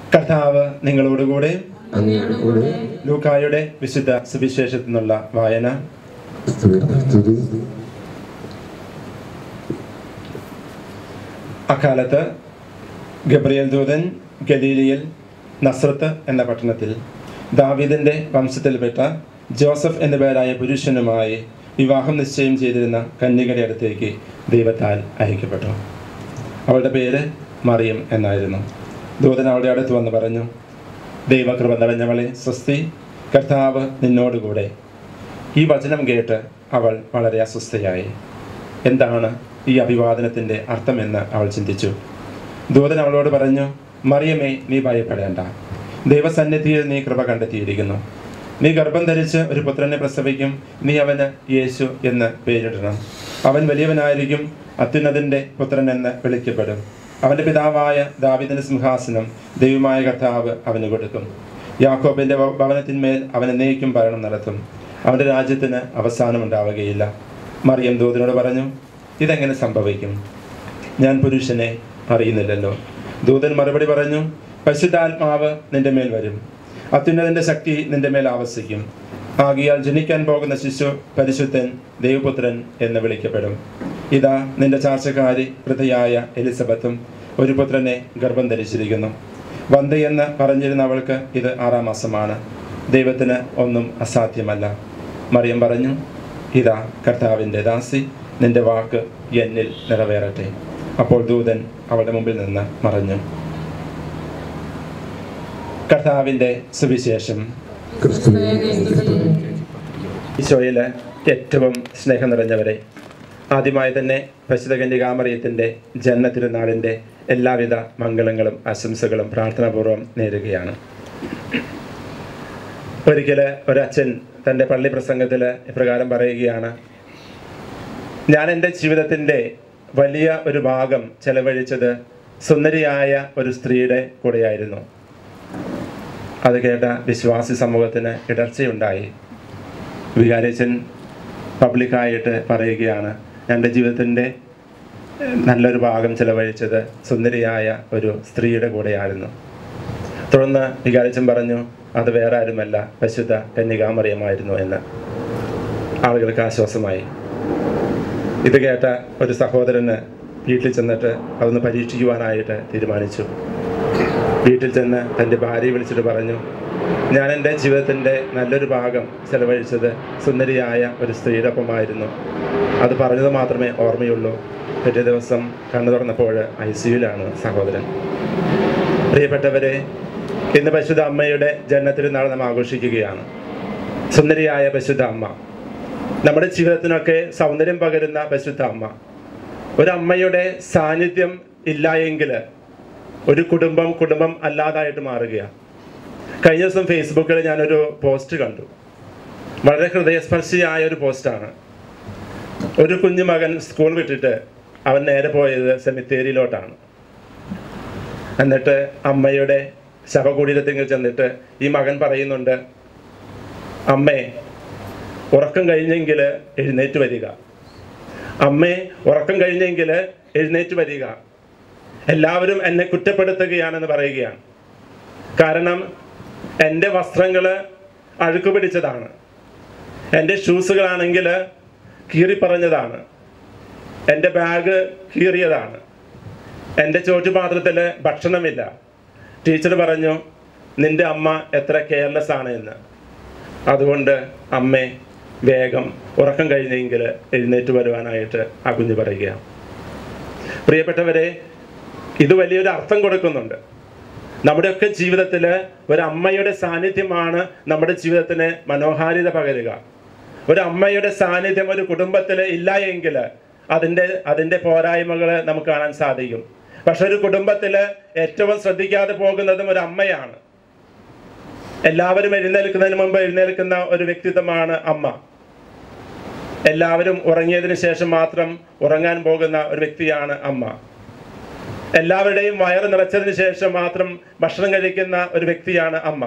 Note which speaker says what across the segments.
Speaker 1: കർത്താവ് നിങ്ങളോടുകൂടെ
Speaker 2: അങ്ങയുടെ കൂടെ
Speaker 1: ലൂക്കായുടെ വിശുദ്ധ സുവിശേഷത്തിൽ നിന്നുള്ള വായന
Speaker 2: സ്തുതി സ്തുതി
Speaker 1: അക്കാലത്ത് ഗബ്രിയേൽ ദൂതൻ ഗലീലിയിൽ നസ്രത്ത് എന്ന പട്ടണത്തിൽ ദാവീദിന്റെ വംശത്തിൽപ്പെട്ട ജോസഫ് എന്ന പേരായ പുരുഷനുമായി വിവാഹം നിശ്ചയം ചെയ്തിരുന്ന കന്യകയുടെ അടുത്തേക്ക് ദൈവത്താൽ അയക്കപ്പെട്ടു അവളുടെ പേര് മറിയം എന്നായിരുന്നു ദൂതൻ അവളുടെ അടുത്ത് വന്ന് പറഞ്ഞു ദൈവകൃപ നിറഞ്ഞവളെ സ്വസ്തി കർത്താവ് നിന്നോടുകൂടെ ഈ വചനം കേട്ട് അവൾ വളരെ അസ്വസ്ഥയായി എന്താണ് ഈ അഭിവാദനത്തിൻ്റെ അർത്ഥമെന്ന് അവൾ ചിന്തിച്ചു ദൂതൻ അവളോട് പറഞ്ഞു മറിയമേ നീ ഭയപ്പെടേണ്ട ദൈവസന്നിധിയിൽ നീ കൃപ കണ്ടെത്തിയിരിക്കുന്നു നീ ഗർഭം ധരിച്ച് ഒരു പുത്രനെ പ്രസവിക്കും നീ അവന് യേശു എന്ന് പേരിടണം അവൻ വലിയവനായിരിക്കും അത്യുന്നതിൻ്റെ പുത്രൻ എന്ന് വിളിക്കപ്പെടും അവൻ്റെ പിതാവായ ദാവിദിന്റെ സിംഹാസനം ദൈവമായ കർത്താവ് അവന് കൊടുക്കും യാക്കോബിന്റെ ഭ- ഭവനത്തിന്മേൽ അവൻ എന്നേക്കും ഭരണം നടത്തും അവൻ്റെ രാജ്യത്തിന് അവസാനമുണ്ടാവുകയില്ല മറിയം ദൂതനോട് പറഞ്ഞു ഇതെങ്ങനെ സംഭവിക്കും ഞാൻ പുരുഷനെ അറിയുന്നില്ലല്ലോ ദൂതൻ മറുപടി പറഞ്ഞു പരിശുദ്ധാത്മാവ് നിന്റെ മേൽ വരും അത്യുന്നതിൻ്റെ ശക്തി നിന്റെ മേൽ ആവസിക്കും ആകിയാൽ ജനിക്കാൻ പോകുന്ന ശിശു പരിശുദ്ധൻ ദൈവപുത്രൻ എന്ന് വിളിക്കപ്പെടും ഇതാ നിന്റെ ചാർച്ചക്കാരി വൃദ്ധയായ എലിസബത്തും ഒരു പുത്രനെ ഗർഭം ധരിച്ചിരിക്കുന്നു വന്ദ എന്ന് പറഞ്ഞിരുന്ന അവൾക്ക് ഇത് ആറാം മാസമാണ് ദൈവത്തിന് ഒന്നും അസാധ്യമല്ല മറിയം പറഞ്ഞു ഇതാ കർത്താവിൻ്റെ ദാസി നിന്റെ വാക്ക് എന്നിൽ നിറവേറട്ടെ അപ്പോൾ ദൂതൻ അവളുടെ മുമ്പിൽ നിന്ന് മറഞ്ഞു കർത്താവിൻ്റെ സുവിശേഷം
Speaker 2: ക്രിസ്തുവേ
Speaker 1: ഈശോയിൽ ഏറ്റവും സ്നേഹം നിറഞ്ഞവരെ ആദ്യമായി തന്നെ പരിശുദ്ധ കന്യകാമറിയത്തിൻ്റെ ജന്മതിരുനാളിൻ്റെ എല്ലാവിധ മംഗളങ്ങളും ആശംസകളും പ്രാർത്ഥനാപൂർവ്വം നേരുകയാണ് ഒരിക്കൽ ഒരച്ഛൻ തൻ്റെ പള്ളി പ്രസംഗത്തിൽ ഇപ്രകാരം പറയുകയാണ് ഞാൻ എൻ്റെ ജീവിതത്തിൻ്റെ വലിയ ഒരു ഭാഗം ചെലവഴിച്ചത് സുന്ദരിയായ ഒരു സ്ത്രീയുടെ കൂടെയായിരുന്നു അത് കേട്ട വിശ്വാസി സമൂഹത്തിന് ഇടർച്ചയുണ്ടായി വികാരിച്ചൻ പബ്ലിക്കായിട്ട് പറയുകയാണ് എൻ്റെ ജീവിതത്തിൻ്റെ നല്ലൊരു ഭാഗം ചെലവഴിച്ചത് സുന്ദരിയായ ഒരു സ്ത്രീയുടെ കൂടെയായിരുന്നു തുടർന്ന് വികാരിച്ചൻ പറഞ്ഞു അത് വേറെ ആരുമല്ല പരിശുദ്ധ കന്യകാമറിയമായിരുന്നു എന്ന് ആളുകൾക്ക് ആശ്വാസമായി ഇത് കേട്ട ഒരു സഹോദരന് വീട്ടിൽ ചെന്നിട്ട് അതൊന്ന് പരീക്ഷിക്കുവാനായിട്ട് തീരുമാനിച്ചു വീട്ടിൽ ചെന്ന് തൻ്റെ ഭാര്യയെ വിളിച്ചിട്ട് പറഞ്ഞു ഞാൻ എൻ്റെ ജീവിതത്തിൻ്റെ നല്ലൊരു ഭാഗം ചെലവഴിച്ചത് സുന്ദരിയായ ഒരു സ്ത്രീയുടെ ഒപ്പമായിരുന്നു അത് പറഞ്ഞത് മാത്രമേ ഓർമ്മയുള്ളൂ പിറ്റേ ദിവസം കണ്ണു തുറന്നപ്പോൾ ഐ സിയുലാണ് സഹോദരൻ പ്രിയപ്പെട്ടവരെ ഇന്ന് പരിശുദ്ധ അമ്മയുടെ ജന്മത്തിരുന്നാൾ നാം ആഘോഷിക്കുകയാണ് സുന്ദരിയായ പരിശുദ്ധ അമ്മ നമ്മുടെ ജീവിതത്തിനൊക്കെ സൗന്ദര്യം പകരുന്ന പരിശുദ്ധ അമ്മ ഒരു അമ്മയുടെ സാന്നിധ്യം ഇല്ല എങ്കിൽ ഒരു കുടുംബം കുടുംബം അല്ലാതായിട്ട് മാറുകയാണ് കഴിഞ്ഞ ദിവസം ഫേസ്ബുക്കിൽ ഞാനൊരു പോസ്റ്റ് കണ്ടു വളരെ ഹൃദയസ്പർശിയായ ഒരു പോസ്റ്റാണ് ഒരു കുഞ്ഞു മകൻ സ്കൂൾ വിട്ടിട്ട് അവൻ നേരെ പോയത് സെമിത്തേരിയിലോട്ടാണ് എന്നിട്ട് അമ്മയുടെ ശവകുടീരത്തിൽ ചെന്നിട്ട് ഈ മകൻ പറയുന്നുണ്ട് അമ്മേ ഉറക്കം കഴിഞ്ഞെങ്കിൽ എഴുന്നേറ്റ് വരിക അമ്മേ ഉറക്കം കഴിഞ്ഞെങ്കിൽ എഴുന്നേറ്റ് വരിക എല്ലാവരും എന്നെ കുറ്റപ്പെടുത്തുകയാണെന്ന് പറയുകയാണ് കാരണം എൻ്റെ വസ്ത്രങ്ങൾ അഴുക്ക് പിടിച്ചതാണ് എൻ്റെ ഷൂസുകളാണെങ്കിൽ കീറിപ്പറഞ്ഞതാണ് എൻ്റെ ബാഗ് കീറിയതാണ് എൻ്റെ ചോറ്റുപാത്രത്തിൽ ഭക്ഷണമില്ല ടീച്ചർ പറഞ്ഞു നിന്റെ അമ്മ എത്ര കെയർലെസ് ആണ് എന്ന് അതുകൊണ്ട് അമ്മേ വേഗം ഉറക്കം കഴിഞ്ഞെങ്കിൽ എഴുന്നേറ്റ് വരുവാനായിട്ട് ആ കുഞ്ഞ് പറയുകയാണ് പ്രിയപ്പെട്ടവരെ ഇത് വലിയൊരു അർത്ഥം കൊടുക്കുന്നുണ്ട് നമ്മുടെയൊക്കെ ജീവിതത്തിൽ ഒരു അമ്മയുടെ സാന്നിധ്യമാണ് നമ്മുടെ ജീവിതത്തിന് മനോഹാരിത പകരുക ഒരു അമ്മയുടെ സാന്നിധ്യം ഒരു കുടുംബത്തിൽ ഇല്ല എങ്കിൽ അതിൻ്റെ അതിൻ്റെ പോരായ്മകൾ നമുക്ക് കാണാൻ സാധിക്കും പക്ഷെ ഒരു കുടുംബത്തിൽ ഏറ്റവും ശ്രദ്ധിക്കാതെ പോകുന്നതും ഒരു അമ്മയാണ് എല്ലാവരും എഴുന്നേൽക്കുന്നതിന് മുമ്പ് എഴുന്നേൽക്കുന്ന ഒരു വ്യക്തിത്വമാണ് അമ്മ എല്ലാവരും ഉറങ്ങിയതിന് ശേഷം മാത്രം ഉറങ്ങാൻ പോകുന്ന ഒരു വ്യക്തിയാണ് അമ്മ എല്ലാവരുടെയും വയറ് നിറച്ചതിന് ശേഷം മാത്രം ഭക്ഷണം കഴിക്കുന്ന ഒരു വ്യക്തിയാണ് അമ്മ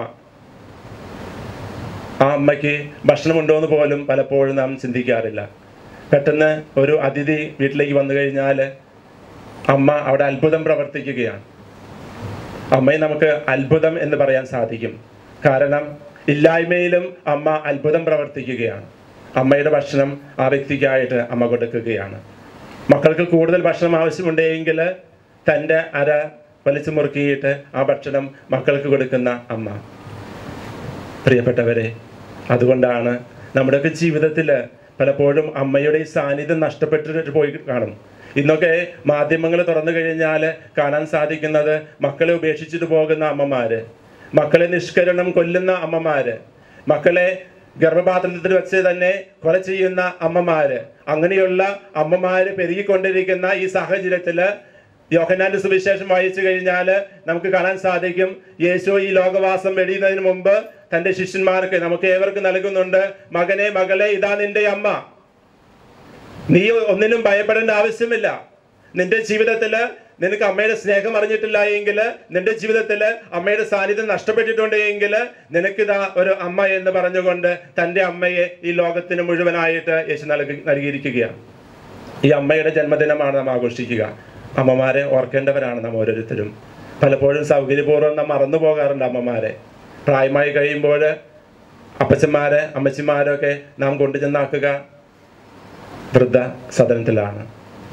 Speaker 1: ആ അമ്മയ്ക്ക് ഭക്ഷണമുണ്ടോ എന്ന് പോലും പലപ്പോഴും നാം ചിന്തിക്കാറില്ല പെട്ടെന്ന് ഒരു അതിഥി വീട്ടിലേക്ക് വന്നു കഴിഞ്ഞാൽ അമ്മ അവിടെ അത്ഭുതം പ്രവർത്തിക്കുകയാണ് അമ്മയെ നമുക്ക് അത്ഭുതം എന്ന് പറയാൻ സാധിക്കും കാരണം ഇല്ലായ്മയിലും അമ്മ അത്ഭുതം പ്രവർത്തിക്കുകയാണ് അമ്മയുടെ ഭക്ഷണം ആ വ്യക്തിക്കായിട്ട് അമ്മ കൊടുക്കുകയാണ് മക്കൾക്ക് കൂടുതൽ ഭക്ഷണം ആവശ്യമുണ്ടെങ്കിൽ തൻ്റെ അര വലിച്ചു മുറുക്കിയിട്ട് ആ ഭക്ഷണം മക്കൾക്ക് കൊടുക്കുന്ന അമ്മ പ്രിയപ്പെട്ടവരെ അതുകൊണ്ടാണ് നമ്മുടെയൊക്കെ ജീവിതത്തിൽ പലപ്പോഴും അമ്മയുടെ ഈ സാന്നിധ്യം നഷ്ടപ്പെട്ടിട്ട് പോയി കാണും ഇന്നൊക്കെ മാധ്യമങ്ങൾ തുറന്നു കഴിഞ്ഞാൽ കാണാൻ സാധിക്കുന്നത് മക്കളെ ഉപേക്ഷിച്ചിട്ട് പോകുന്ന അമ്മമാര് മക്കളെ നിഷ്കരണം കൊല്ലുന്ന അമ്മമാര് മക്കളെ ഗർഭപാത്രത്തിൽ വെച്ച് തന്നെ കൊല ചെയ്യുന്ന അമ്മമാര് അങ്ങനെയുള്ള അമ്മമാര് പെരുകിക്കൊണ്ടിരിക്കുന്ന ഈ സാഹചര്യത്തില് യോഹന്നാന്റെ സുവിശേഷം വായിച്ചു കഴിഞ്ഞാൽ നമുക്ക് കാണാൻ സാധിക്കും യേശു ഈ ലോകവാസം വെടിയുന്നതിന് മുമ്പ് തന്റെ ശിഷ്യന്മാർക്ക് നമുക്ക് ഏവർക്കും നൽകുന്നുണ്ട് മകനെ മകളെ ഇതാ നിന്റെ അമ്മ നീ ഒന്നിനും ഭയപ്പെടേണ്ട ആവശ്യമില്ല നിന്റെ ജീവിതത്തില് നിനക്ക് അമ്മയുടെ സ്നേഹം അറിഞ്ഞിട്ടില്ല എങ്കിൽ നിന്റെ ജീവിതത്തിൽ അമ്മയുടെ സാന്നിധ്യം നഷ്ടപ്പെട്ടിട്ടുണ്ട് എങ്കിൽ നിനക്കിതാ ഒരു അമ്മ എന്ന് പറഞ്ഞുകൊണ്ട് തൻ്റെ അമ്മയെ ഈ ലോകത്തിന് മുഴുവനായിട്ട് യേശു നൽകി നൽകിയിരിക്കുകയാണ് ഈ അമ്മയുടെ ജന്മദിനമാണ് നാം ആഘോഷിക്കുക അമ്മമാരെ ഓർക്കേണ്ടവരാണ് നാം ഓരോരുത്തരും പലപ്പോഴും സൗകര്യപൂർവ്വം നാം മറന്നു പോകാറുണ്ട് അമ്മമാരെ പ്രായമായി കഴിയുമ്പോൾ അപ്പച്ചന്മാരെ അമ്മച്ചിമാരൊക്കെ നാം കൊണ്ടുചെന്നാക്കുക വൃദ്ധ സദനത്തിലാണ്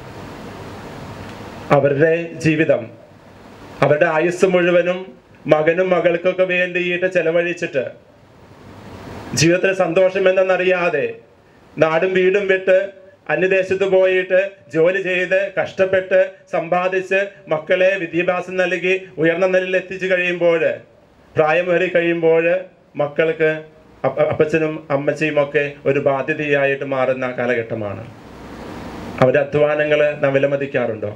Speaker 1: അവരുടെ ജീവിതം അവരുടെ ആയുസ് മുഴുവനും മകനും മകൾക്കൊക്കെ വേണ്ടിയിട്ട് ചെലവഴിച്ചിട്ട് ജീവിതത്തിൽ സന്തോഷം എന്തെന്നറിയാതെ നാടും വീടും വിട്ട് അന്യദേശത്ത് പോയിട്ട് ജോലി ചെയ്ത് കഷ്ടപ്പെട്ട് സമ്പാദിച്ച് മക്കളെ വിദ്യാഭ്യാസം നൽകി ഉയർന്ന നിലയിൽ എത്തിച്ചു കഴിയുമ്പോൾ പ്രായമേറി കഴിയുമ്പോൾ മക്കൾക്ക് അപ്പ- അപ്പച്ചനും അമ്മച്ചിയും ഒക്കെ ഒരു ബാധ്യതയായിട്ട് മാറുന്ന കാലഘട്ടമാണ് അവരുടെ അധ്വാനങ്ങൾ നാം വിലമതിക്കാറുണ്ടോ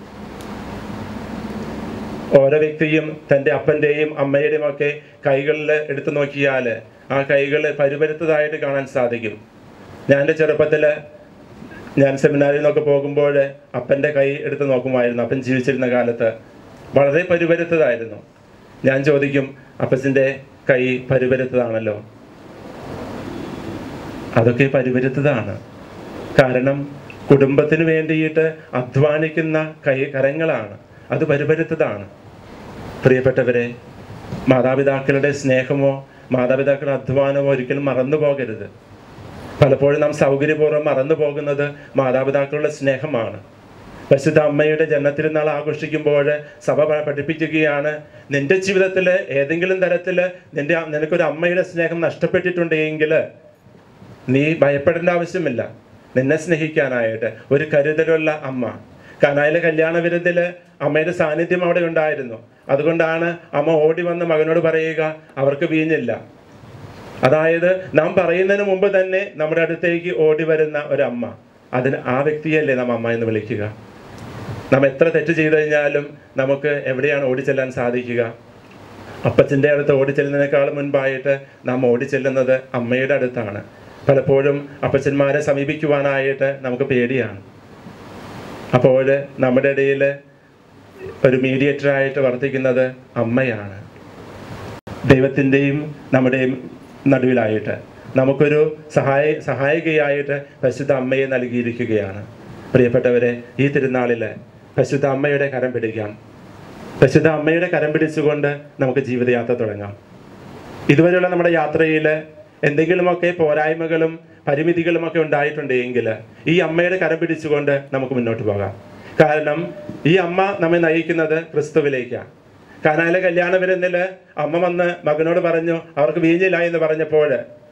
Speaker 1: ഓരോ വ്യക്തിയും തൻ്റെ അപ്പൻ്റെയും അമ്മയുടെയും ഒക്കെ കൈകളിൽ എടുത്തു നോക്കിയാൽ ആ കൈകൾ പരിപരുത്തതായിട്ട് കാണാൻ സാധിക്കും ഞാൻ എൻ്റെ ചെറുപ്പത്തിൽ ഞാൻ സെമിനാറിൽ നിന്നൊക്കെ പോകുമ്പോൾ അപ്പൻ്റെ കൈ എടുത്ത് നോക്കുമായിരുന്നു അപ്പൻ ജീവിച്ചിരുന്ന കാലത്ത് വളരെ പരിപരുത്തതായിരുന്നു ഞാൻ ചോദിക്കും അപ്പച്ചൻ്റെ കൈ പരിപരുത്തതാണല്ലോ അതൊക്കെ പരിപരുത്തതാണ് കാരണം കുടുംബത്തിന് വേണ്ടിയിട്ട് അധ്വാനിക്കുന്ന കൈ കരങ്ങളാണ് അത് പരിപരുത്തതാണ് പ്രിയപ്പെട്ടവരെ മാതാപിതാക്കളുടെ സ്നേഹമോ മാതാപിതാക്കളുടെ അധ്വാനമോ ഒരിക്കലും മറന്നു പോകരുത് പലപ്പോഴും നാം സൗകര്യപൂർവ്വം മറന്നു പോകുന്നത് മാതാപിതാക്കളുടെ സ്നേഹമാണ് പരിശുദ്ധ അമ്മയുടെ ജന്മത്തിരുന്നാൾ ആഘോഷിക്കുമ്പോൾ സഭ പ- പഠിപ്പിക്കുകയാണ് നിന്റെ ജീവിതത്തിൽ ഏതെങ്കിലും തരത്തിൽ നിന്റെ നിനക്കൊരു അമ്മയുടെ സ്നേഹം നഷ്ടപ്പെട്ടിട്ടുണ്ടെങ്കിൽ നീ ഭയപ്പെടേണ്ട ആവശ്യമില്ല നിന്നെ സ്നേഹിക്കാനായിട്ട് ഒരു കരുതലുള്ള അമ്മ കനായിലെ കല്യാണ വിരുന്നില് അമ്മയുടെ സാന്നിധ്യം അവിടെ ഉണ്ടായിരുന്നു അതുകൊണ്ടാണ് അമ്മ ഓടി വന്ന് മകനോട് പറയുക അവർക്ക് വീഞ്ഞില്ല അതായത് നാം പറയുന്നതിന് മുമ്പ് തന്നെ നമ്മുടെ അടുത്തേക്ക് ഓടി വരുന്ന ഒരമ്മ അതിന് ആ വ്യക്തിയല്ലേ നാം അമ്മ എന്ന് വിളിക്കുക നാം എത്ര തെറ്റ് ചെയ്തു കഴിഞ്ഞാലും നമുക്ക് എവിടെയാണ് ഓടിച്ചെല്ലാൻ സാധിക്കുക അപ്പച്ചൻ്റെ അടുത്ത് ഓടിച്ചെല്ലുന്നതിനേക്കാൾ മുൻപായിട്ട് നാം ഓടിച്ചെല്ലുന്നത് അമ്മയുടെ അടുത്താണ് പലപ്പോഴും അപ്പച്ചന്മാരെ സമീപിക്കുവാനായിട്ട് നമുക്ക് പേടിയാണ് അപ്പോൾ നമ്മുടെ ഇടയിൽ ഒരു മീഡിയേറ്ററായിട്ട് വർത്തിക്കുന്നത് അമ്മയാണ് ദൈവത്തിൻ്റെയും നമ്മുടെയും നടുവിലായിട്ട് നമുക്കൊരു സഹായ സഹായികയായിട്ട് പരിശുദ്ധ അമ്മയെ നൽകിയിരിക്കുകയാണ് പ്രിയപ്പെട്ടവരെ ഈ തിരുനാളിൽ പരിശുദ്ധ അമ്മയുടെ കരം പിടിക്കാം പരിശുദ്ധ അമ്മയുടെ കരം പിടിച്ചുകൊണ്ട് നമുക്ക് ജീവിതയാത്ര തുടങ്ങാം ഇതുവരെയുള്ള നമ്മുടെ യാത്രയിൽ എന്തെങ്കിലുമൊക്കെ പോരായ്മകളും പരിമിതികളുമൊക്കെ ഉണ്ടായിട്ടുണ്ടെങ്കിൽ ഈ അമ്മയുടെ കരം പിടിച്ചുകൊണ്ട് നമുക്ക് മുന്നോട്ട് പോകാം കാരണം ഈ അമ്മ നമ്മെ നയിക്കുന്നത് ക്രിസ്തുവിലേക്കാണ് കാനായിലെ കല്യാണ വിരുന്നില് അമ്മ വന്ന് മകനോട് പറഞ്ഞു അവർക്ക് വീഞ്ഞില്ല എന്ന് പറഞ്ഞപ്പോൾ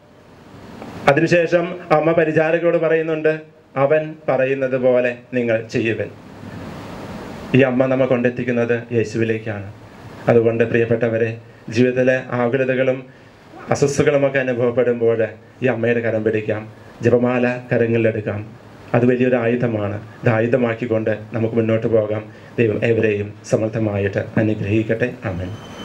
Speaker 1: അതിനുശേഷം അമ്മ പരിചാരകരോട് പറയുന്നുണ്ട് അവൻ പറയുന്നത് പോലെ നിങ്ങൾ ചെയ്യുവൻ ഈ അമ്മ നമ്മെ കൊണ്ടെത്തിക്കുന്നത് യേശുവിലേക്കാണ് അതുകൊണ്ട് പ്രിയപ്പെട്ടവരെ ജീവിതത്തിലെ ആകുലതകളും അസ്വസ്ഥകളുമൊക്കെ അനുഭവപ്പെടുമ്പോൾ ഈ അമ്മയുടെ കരം പിടിക്കാം ജപമാല കരങ്ങളിലെടുക്കാം അത് വലിയൊരു ആയുധമാണ് ഇത് ആയുധമാക്കിക്കൊണ്ട് നമുക്ക് മുന്നോട്ട് പോകാം ദൈവം ഏവരെയും സമർത്ഥമായിട്ട് അനുഗ്രഹിക്കട്ടെ അമൻ